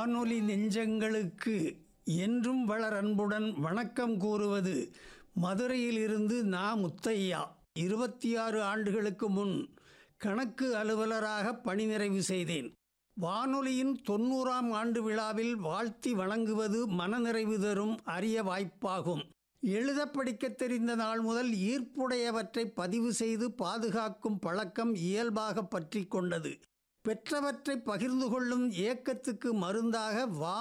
வானொலி நெஞ்சங்களுக்கு என்றும் வளர் அன்புடன் வணக்கம் கூறுவது மதுரையிலிருந்து நா முத்தையா இருபத்தி ஆறு ஆண்டுகளுக்கு முன் கணக்கு அலுவலராக பணி நிறைவு செய்தேன் வானொலியின் தொண்ணூறாம் ஆண்டு விழாவில் வாழ்த்தி வழங்குவது மனநிறைவு தரும் அரிய வாய்ப்பாகும் எழுத படிக்கத் தெரிந்த நாள் முதல் ஈர்ப்புடையவற்றை பதிவு செய்து பாதுகாக்கும் பழக்கம் இயல்பாக பற்றி கொண்டது பெற்றவற்றை பகிர்ந்து கொள்ளும் ஏக்கத்துக்கு மருந்தாக வா